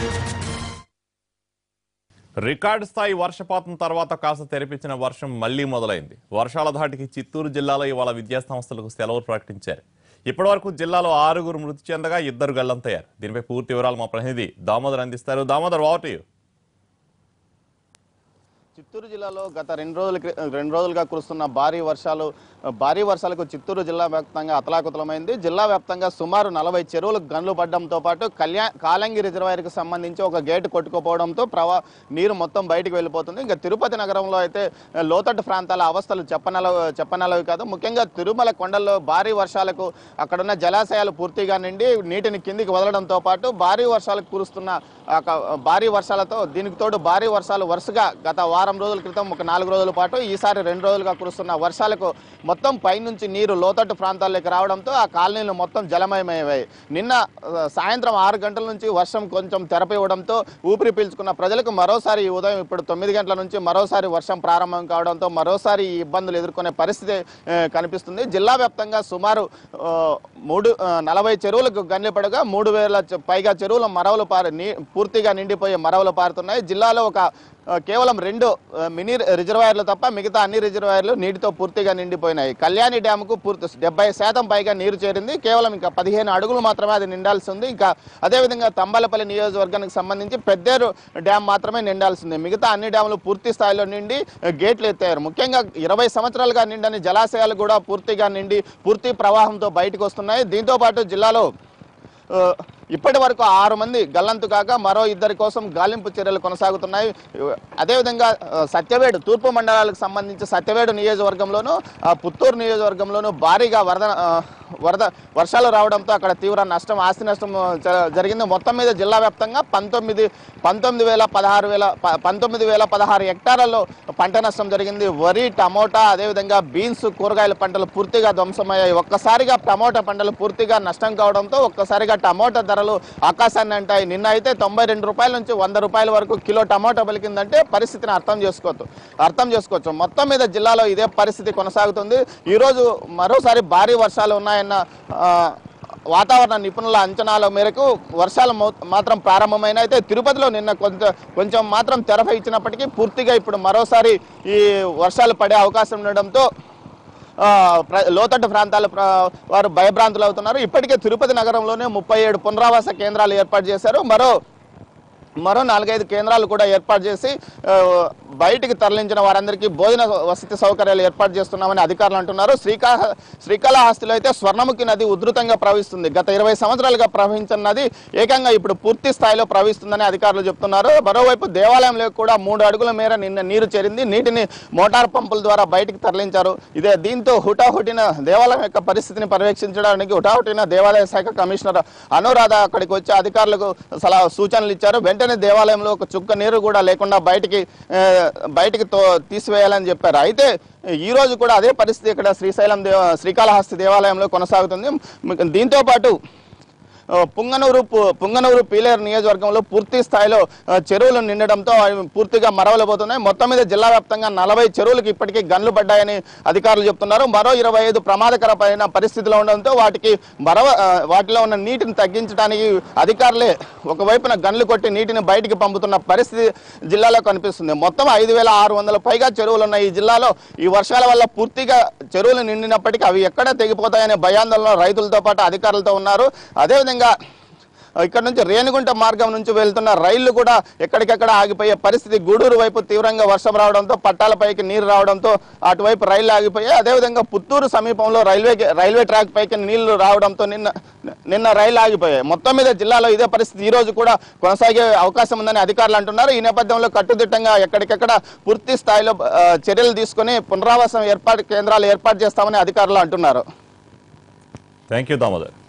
record స్థాయి వర్షపాతం తర్వాత కాస్త తెరిపించిన వర్షం మళ్లీ మొదలైంది వర్షాల ధాటికి చిత్తూరు జిల్లాలో ఇవాళ విద్యాసంస్థలకు సెలవులు ప్రకటించారు ఇప్పటివరకు జిల్లాలో ఆరుగురు మృతి చెందగా ఇద్దరు గల్లంతయ్యారు దీనిపై పూర్తి వివరాలు మా ప్రతినిధి దామోదర్ అందిస్తారు దామోదర్ వాట్ యూ చిత్తూరు జిల్లాలో గత రెండు రోజుల క్రి- రెండు రోజులుగా కురుస్తున్న భారీ వర్షాలు భారీ వర్షాలకు చిత్తూరు జిల్లా వ్యాప్తంగా అతలాకుతలమైంది జిల్లా వ్యాప్తంగా సుమారు నలభై చెరువులకు గన్లు పడడంతో పాటు కళ్యా కాలంగి రిజర్వాయర్కి సంబంధించి ఒక గేటు కొట్టుకుపోవడంతో ప్రవా నీరు మొత్తం బయటికి వెళ్ళిపోతుంది ఇంకా తిరుపతి నగరంలో అయితే లోతట్టు ప్రాంతాల అవస్థలు చెప్పనల చెప్పనలవి కాదు ముఖ్యంగా తిరుమల కొండల్లో భారీ వర్షాలకు అక్కడున్న జలాశయాలు పూర్తిగా నిండి నీటిని కిందికి వదలడంతో పాటు భారీ వర్షాలకు కురుస్తున్న ఆ క- భారీ వర్షాలతో దీనికి తోడు భారీ వర్షాలు వరుసగా గత వారం రోజుల క్రితం ఒక నాలుగు రోజుల పాటు ఈసారి రెండు రోజులుగా కురుస్తున్న వర్షాలకు మొత్తం పైనుంచి నీరు లోతట్టు ప్రాంతాల్లోకి రావడంతో ఆ కాలనీలు మొత్తం జలమయమయ్యాయి నిన్న ఆ, సాయంత్రం ఆరు గంటల నుంచి వర్షం కొంచెం తెరపివ్వడంతో ఊపిరి పీల్చుకున్న ప్రజలకు మరోసారి ఈ ఉదయం ఇప్పుడు తొమ్మిది గంటల నుంచి మరోసారి వర్షం ప్రారంభం కావడంతో మరోసారి ఈ ఇబ్బందులు ఎదుర్కొనే పరిస్థితి ఆ, కనిపిస్తుంది జిల్లా వ్యాప్తంగా సుమారు ఆ, మూడు ఆ, నలభై చెరువులకు గన్లు పడగా మూడు వేల చె- పైగా చెరువులు మరవలు పారి నీ పూర్తిగా నిండిపోయి మరవలు పారుతున్నాయి జిల్లాలో ఒక ఆ, కేవలం రెండు ఆ, మినీ రిజర్వాయర్లు తప్ప మిగతా అన్ని రిజర్వాయర్లు నీటితో పూర్తిగా నిండిపోయినాయి కళ్యాణి డ్యాముకు పూర్తి డెబ్బై శాతం పైగా నీరు చేరింది కేవలం ఇంకా పదిహేను అడుగులు మాత్రమే అది నిండాల్సి ఉంది ఇంకా అదేవిధంగా తంబాలపల్లి నియోజకవర్గానికి సంబంధించి పెద్దేరు డ్యామ్ మాత్రమే నిండాల్సి ఉంది మిగతా అన్ని డ్యాములు పూర్తి స్థాయిలో నిండి ఆ, గేట్లు ఎత్తారు ముఖ్యంగా ఇరవై సంవత్సరాలుగా నిండని జలాశయాలు కూడా పూర్తిగా నిండి పూర్తి ప్రవాహంతో బయటకు వస్తున్నాయి దీంతో పాటు జిల్లాలో ఆ, ఇప్పటి వరకు ఆరు మంది గల్లంతు కాగా మరో ఇద్దరి కోసం గాలింపు చర్యలు కొనసాగుతున్నాయి అదేవిధంగా ఆ, సత్యవేడు తూర్పు మండలాలకు సంబంధించి సత్యవేడు నియోజకవర్గంలోను ఆ, పుత్తూరు నియోజకవర్గంలోను భారీగా వరద ఆ, వరద వర్షాలు రావడంతో అక్కడ తీవ్ర నష్టం ఆస్తి నష్టం జ- జరిగింది మొత్తం మీద జిల్లా వ్యాప్తంగా పంతొమ్మిది పంతొమ్మిది వేల పదహారు వేల ప- పంతొమ్మిది వేల పదహారు హెక్టార్లలో పంట నష్టం జరిగింది వరి టమోటా అదేవిధంగా బీన్స్ కూరగాయల పంటలు పూర్తిగా ధ్వంసమయ్యాయి ఒక్కసారిగా టమోటా పంటలు పూర్తిగా నష్టం కావడంతో ఒక్కసారిగా టమోటా ధరలు ఆకాశాన్ని అంటాయి నిన్న అయితే తొంభై రెండు రూపాయల నుంచి వంద రూపాయల వరకు కిలో టమోటా పలికిందంటే పరిస్థితిని అర్థం చేసుకోవచ్చు అర్థం చేసుకోవచ్చు మొత్తం మీద జిల్లాలో ఇదే పరిస్థితి కొనసాగుతుంది ఈరోజు మరోసారి భారీ వర్షాలు ఉన్నాయన్న ఆ, వాతావరణ నిపుణుల అంచనాల మేరకు వర్షాలు మౌ- మాత్రం ప్రారంభమైన అయితే తిరుపతిలో నిన్న కొంత కొంచెం మాత్రం తెరపై ఇచ్చినప్పటికీ పూర్తిగా ఇప్పుడు మరోసారి ఈ వర్షాలు పడే అవకాశం ఉండడంతో ఆ, ప్ర- లోతట్టు ప్రాంతాల ప్ర- వారు భయభ్రాంతులు అవుతున్నారు ఇప్పటికే తిరుపతి నగరంలోనే ముప్పై ఏడు పునరావాస కేంద్రాలు ఏర్పాటు చేశారు మరో మరో నాలుగైదు కేంద్రాలు కూడా ఏర్పాటు చేసి ఆ, బయటికి తరలించిన వారందరికీ భోజన వసతి సౌకర్యాలు ఏర్పాటు చేస్తున్నామని అధికారులు అంటున్నారు శ్రీకా శ్రీకాళహస్తిలో అయితే స్వర్ణముఖి నది ఉధృతంగా ప్రవహిస్తుంది గత ఇరవై సంవత్సరాలుగా ప్రవహించిన నది ఏకంగా ఇప్పుడు పూర్తి స్థాయిలో ప్రవహిస్తుందని అధికారులు చెప్తున్నారు మరోవైపు దేవాలయంలో కూడా మూడు అడుగుల మేర నిన్న నీరు చేరింది నీటిని మోటార్ పంపుల ద్వారా బయటికి తరలించారు ఇదే దీంతో హుటాహుటిన దేవాలయం యొక్క పరిస్థితిని పర్యవేక్షించడానికి హుటాహుటిన దేవాలయ శాఖ కమిషనర్ అనురాధ అక్కడికి వచ్చి అధికారులకు సలహా సూచనలు ఇచ్చారు వెంటనే దేవాలయంలో ఒక చుక్క నీరు కూడా లేకుండా బయటికి ఆ, బయటికి తో తీసివేయాలని చెప్పారు అయితే ఈ రోజు కూడా అదే పరిస్థితి ఇక్కడ శ్రీశైలం దేవ శ్రీకాళహస్తి దేవాలయంలో కొనసాగుతుంది దీంతో పాటు ఆ, పుంగనూరు పు- పుంగనూరు పీలేరు నియోజకవర్గంలో పూర్తి స్థాయిలో ఆ, చెరువులు నిండడంతో అవి పూర్తిగా మరవలబోతున్నాయి మొత్తం మీద జిల్లా వ్యాప్తంగా నలభై చెరువులకు ఇప్పటికీ గన్లు పడ్డాయని అధికారులు చెప్తున్నారు మరో ఇరవై ఐదు ప్రమాదకరమైన పరిస్థితిలో ఉండడంతో వాటికి మరవ ఆ, వాటిలో ఉన్న నీటిని తగ్గించడానికి అధికారులే ఒకవైపున గన్లు కొట్టి నీటిని బయటికి పంపుతున్న పరిస్థితి జిల్లాలో కనిపిస్తుంది మొత్తం ఐదు వేల ఆరు వందల పైగా చెరువులు ఉన్న ఈ జిల్లాలో ఈ వర్షాల వల్ల పూర్తిగా చెరువులు నిండినప్పటికీ అవి ఎక్కడ తెగిపోతాయనే భయాందోళన రైతులతో పాటు అధికారులతో ఉన్నారు అదేవిధంగా ఇక్కడ నుంచి రేణిగుంట మార్గం నుంచి వెళ్తున్న రైళ్లు కూడా ఎక్కడికెక్కడ ఆగిపోయే పరిస్థితి గూడూరు వైపు తీవ్రంగా వర్షం రావడంతో పట్టాలపైకి నీరు రావడంతో అటువైపు రైళ్లు ఆగిపోయాయి అదేవిధంగా పుత్తూరు సమీపంలో రైల్వే రైల్వే ట్రాక్ పైకి నీళ్లు రావడంతో నిన్న నిన్న రైళ్లు ఆగిపోయాయి మొత్తం మీద జిల్లాలో ఇదే పరిస్థితి ఈ రోజు కూడా కొనసాగే అవకాశం ఉందని అధికారులు అంటున్నారు ఈ నేపథ్యంలో కట్టుదిట్టంగా ఎక్కడికెక్కడ పూర్తి స్థాయిలో ఆ, చర్యలు తీసుకుని పునరావాసం ఏర్పాటు కేంద్రాలు ఏర్పాటు చేస్తామని అధికారులు అంటున్నారు థ్యాంక్ యూ దామోదర్